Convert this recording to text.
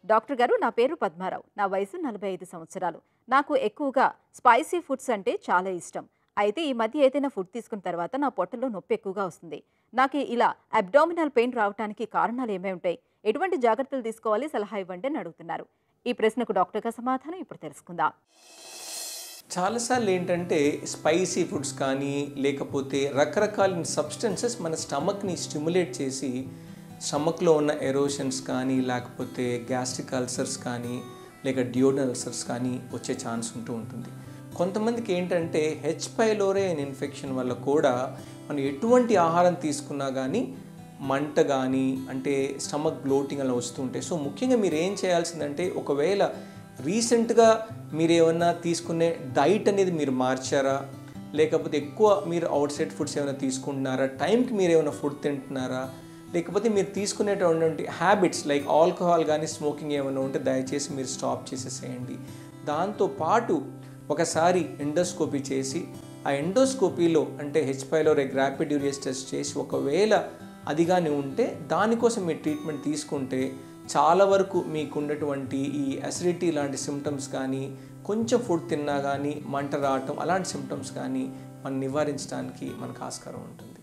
doctor గారు నా పేరు పద్మారావు నా వయసు నలభై ఐదు సంవత్సరాలు నాకు ఎక్కువగా స్పైసీ ఫుడ్స్ అంటే చాలా ఇష్టం అయితే ఈ మధ్య ఏదైనా ఫుడ్ తీసుకున్న తర్వాత నా పొట్టలో నొప్పి ఎక్కువగా వస్తుంది నాకు ఇలా అబ్డామినల్ పెయిన్ రావడానికి కారణాలు ఏమై ఉంటాయి ఎటువంటి జాగ్రత్తలు తీసుకోవాలి సలహా ఇవ్వండి అని అడుగుతున్నారు ఈ ప్రశ్నకు డాక్టర్ గారు సమాధానం ఇప్పుడు తెలుసుకుందాం చాలాసార్లు ఏంటంటే స్పైసీ ఫుడ్స్ కానీ లేకపోతే రకరకాల సబ్స్టెన్సెస్ మన స్టమక్ని స్టిమ్యులేట్ చేసి స్టమక్లో ఉన్న ఎరోషన్స్ కానీ లేకపోతే గ్యాస్ట్రిక్ అల్సర్స్ కానీ లేక డియోడల్ అల్సర్స్ కానీ వచ్చే ఛాన్స్ ఉంటూ ఉంటుంది కొంతమందికి ఏంటంటే హెచ్ పైలోరే అనే ఇన్ఫెక్షన్ వల్ల కూడా మనం ఎటువంటి ఆహారం తీసుకున్నా కానీ మంట కానీ అంటే స్టమక్ బ్లోటింగ్ అలా వస్తూ ఉంటాయి సో ముఖ్యంగా మీరు ఏం చేయాల్సిందంటే ఒకవేళ రీసెంట్గా మీరు ఏమన్నా తీసుకునే డైట్ అనేది మీరు మార్చారా లేకపోతే ఎక్కువ మీరు అవుట్ సైడ్ ఫుడ్స్ ఏమైనా తీసుకుంటున్నారా టైంకి మీరు ఏమైనా ఫుడ్ తింటున్నారా లేకపోతే మీరు తీసుకునేటువంటి హ్యాబిట్స్ లైక్ ఆల్కహాల్ కానీ స్మోకింగ్ ఏమైనా ఉంటే దయచేసి మీరు స్టాప్ చేసేసేయండి దాంతోపాటు ఒకసారి ఎండోస్కోపీ చేసి ఆ ఎండోస్కోపీలో అంటే H pylori rapid urease test చేసి ఒకవేళ అది కానీ ఉంటే దానికోసం మీరు ట్రీట్మెంట్ తీసుకుంటే చాలా వరకు మీకు ఉన్నటువంటి ఈ అసిడిటీ లాంటి సిమ్టమ్స్ కానీ కొంచెం ఫుడ్ తిన్నా కానీ మంట రావటం అలాంటి సిమ్టమ్స్ కానీ మనం నివారించడానికి మనకు ఆస్కారం ఉంటుంది